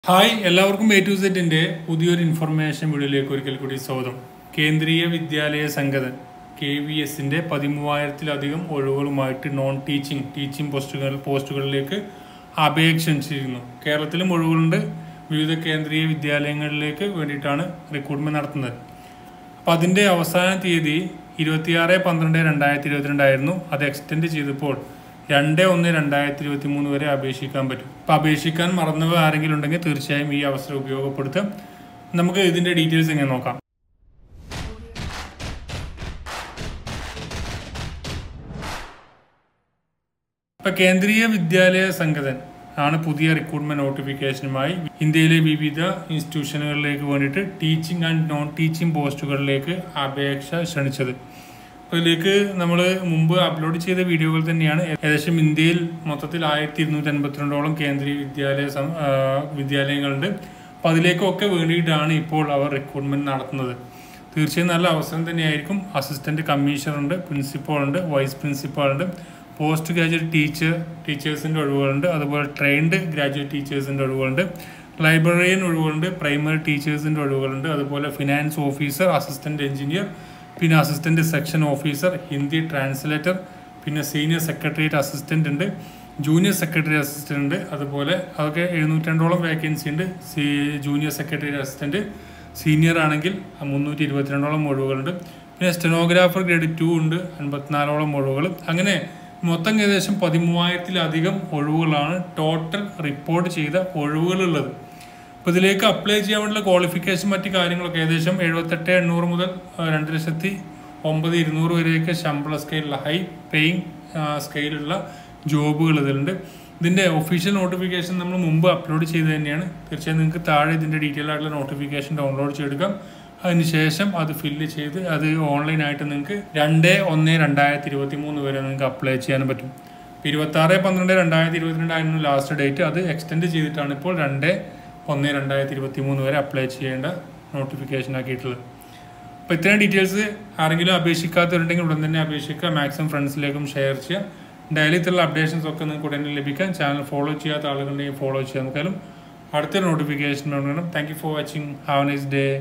hi എല്ലാവർക്കും A to സെറ്റിന്റെ പുതിയൊരു ഇൻഫർമേഷൻ വീഡിയോയിലേക്ക് ഒരിക്കൽ കൂടി സ്വാഗതം കേന്ദ്രീയ വിദ്യാലയ സംഘടന കെ വി എസിന്റെ പതിമൂവായിരത്തിലധികം ഒഴിവുകളുമായിട്ട് നോൺ ടീച്ചിങ് ടീച്ചിങ് പോസ്റ്റുകൾ പോസ്റ്റുകളിലേക്ക് അപേക്ഷ ക്ഷണിച്ചിരുന്നു കേരളത്തിലും ഒഴിവുകളുണ്ട് വിവിധ കേന്ദ്രീയ വിദ്യാലയങ്ങളിലേക്ക് വേണ്ടിയിട്ടാണ് റിക്രൂട്ട്മെന്റ് നടത്തുന്നത് അപ്പോൾ അതിന്റെ അവസാന തീയതി ഇരുപത്തിയാറ് പന്ത്രണ്ട് രണ്ടായിരത്തി ഇരുപത്തിരണ്ടായിരുന്നു അത് എക്സ്റ്റെൻഡ് ചെയ്തപ്പോൾ രണ്ട് ഒന്ന് രണ്ടായിരത്തി ഇരുപത്തി മൂന്ന് വരെ അപേക്ഷിക്കാൻ പറ്റും അപ്പോൾ അപേക്ഷിക്കാൻ മറന്നവ ആരെങ്കിലും ഉണ്ടെങ്കിൽ തീർച്ചയായും ഈ അവസരം ഉപയോഗപ്പെടുത്തുക നമുക്ക് ഇതിന്റെ ഡീറ്റെയിൽസ് എങ്ങനെ നോക്കാം ഇപ്പൊ കേന്ദ്രീയ വിദ്യാലയ സംഘടന ആണ് പുതിയ റിക്രൂട്ട്മെന്റ് നോട്ടിഫിക്കേഷനുമായി ഇന്ത്യയിലെ വിവിധ ഇൻസ്റ്റിറ്റ്യൂഷനുകളിലേക്ക് വേണ്ടിയിട്ട് ടീച്ചിങ് ആൻഡ് നോൺ ടീച്ചിങ് പോസ്റ്റുകളിലേക്ക് അപേക്ഷ ക്ഷണിച്ചത് അപ്പോൾ ഇതിലേക്ക് നമ്മൾ മുമ്പ് അപ്ലോഡ് ചെയ്ത വീഡിയോകൾ തന്നെയാണ് ഏകദേശം ഇന്ത്യയിൽ മൊത്തത്തിൽ ആയിരത്തി ഇരുന്നൂറ്റി അൻപത്തിരണ്ടോളം കേന്ദ്രീയ വിദ്യാലയ സം- ആ, വിദ്യാലയങ്ങളുണ്ട് അപ്പോൾ അതിലേക്കൊക്കെ വേണ്ടിയിട്ടാണ് ഇപ്പോൾ അവർ റിക്രൂട്ട്മെന്റ് നടത്തുന്നത് തീർച്ചയായും നല്ല അവസരം തന്നെയായിരിക്കും അസിസ്റ്റന്റ് കമ്മീഷണർ ഉണ്ട് പ്രിൻസിപ്പൾ ഉണ്ട് വൈസ് പ്രിൻസിപ്പൾ ഉണ്ട് പോസ്റ്റ് ഗ്രാജുവേറ്റ് ടീച്ചർ ടീച്ചേഴ്സിൻ്റെ ഒഴിവുകളുണ്ട് അതുപോലെ ട്രെയിൻഡ് ഗ്രാജുവേറ്റ് ടീച്ചേഴ്സിൻ്റെ ഒഴിവുകളുണ്ട് ലൈബ്രറിയൻ ഒഴിവുകളുണ്ട് പ്രൈമറി ടീച്ചേഴ്സിൻ്റെ ഒഴിവുകളുണ്ട് അതുപോലെ ഫിനാൻസ് ഓഫീസർ അസിസ്റ്റന്റ് എഞ്ചിനീയർ പിന്നെ assistant section officer Hindi translator പിന്നെ സീനിയർ സെക്രട്ടേറിയറ്റ് അസിസ്റ്റന്റ് ഉണ്ട് ജൂനിയർ സെക്രട്ടറി അസിസ്റ്റന്റ് ഉണ്ട് അതുപോലെ അതൊക്കെ എഴുന്നൂറ്റണ്ടോളം വേക്കൻസി ഉണ്ട് C junior secretary assistant senior ആണെങ്കിൽ മുന്നൂറ്റി ഇരുപത്തിരണ്ടോളം ഒഴിവുകളുണ്ട് പിന്നെ സ്റ്റെനോഗ്രാഫർ ഗ്രേഡ് ടു ഉണ്ട് അൻപത്തിനാലോളം ഒഴിവുകൾ അങ്ങനെ മൊത്തം ഏകദേശം പതിമൂവായിരത്തിലധികം ഒഴിവുകളാണ് ടോട്ടൽ റിപ്പോർട്ട് ചെയ്ത ഒഴിവുകളുള്ളത് അപ്പോൾ ഇതിലേക്ക് അപ്ലൈ ചെയ്യാൻ വേണ്ടിയുള്ള ക്വാളിഫിക്കേഷൻ മറ്റ് കാര്യങ്ങളൊക്കെ ഏകദേശം എഴുപത്തെട്ട് എണ്ണൂറ് മുതൽ ആ, രണ്ട് ലക്ഷത്തി ഒമ്പത് ഇരുന്നൂറ് വരെയൊക്കെ ശമ്പള സ്കെയിലുള്ള ഹൈ പേയിങ് സ്കെയിലുള്ള ജോബുകൾ ഇതിലുണ്ട് ഇതിൻ്റെ ഒഫീഷ്യൽ നോട്ടിഫിക്കേഷൻ നമ്മൾ മുമ്പ് അപ്ലോഡ് ചെയ്ത് തന്നെയാണ് തീർച്ചയായും നിങ്ങൾക്ക് താഴെ ഇതിൻ്റെ ഡീറ്റെയിൽ ആയിട്ടുള്ള നോട്ടിഫിക്കേഷൻ ഡൗൺലോഡ് ചെയ്തെടുക്കാം അതിനുശേഷം അത് ഫില്ല് ചെയ്ത് അത് ഓൺലൈനായിട്ട് നിങ്ങൾക്ക് രണ്ട് ഒന്ന് രണ്ടായിരത്തി ഇരുപത്തി മൂന്ന് വരെ നിങ്ങൾക്ക് അപ്ലൈ ചെയ്യാൻ പറ്റും ഇരുപത്തി ആറ് പന്ത്രണ്ട് രണ്ടായിരത്തി ഇരുപത്തിരണ്ടായിരുന്നു ലാസ്റ്റ് ഡേറ്റ് അത് എക്സ്റ്റെൻഡ് ചെയ്തിട്ടാണ് ഇപ്പോൾ രണ്ട് ഒന്ന് രണ്ടായിരത്തി ഇരുപത്തി മൂന്ന് വരെ അപ്ലൈ ചെയ്യേണ്ട നോട്ടിഫിക്കേഷൻ ആക്കിയിട്ടുള്ളത് അപ്പോൾ ഇത്രയും ഡീറ്റെയിൽസ് ആരെങ്കിലും അപേക്ഷിക്കാത്തവരുണ്ടെങ്കിൽ ഉടൻ തന്നെ അപേക്ഷിക്കുക മാക്സിമം ഫ്രണ്ട്സിലേക്കും ഷെയർ ചെയ്യുക ഡെയിലി ഇത്തുള്ള അപ്ഡേഷൻസ് ഒക്കെ നിങ്ങൾക്ക് ഉടനെ ലഭിക്കാൻ ചാനൽ ഫോളോ ചെയ്യാത്ത ആളുകളുണ്ടെങ്കിൽ ഫോളോ ചെയ്യാൻ നോക്കാലും അടുത്തൊരു നോട്ടിഫിക്കേഷൻ വേണം thank you for watching have nice day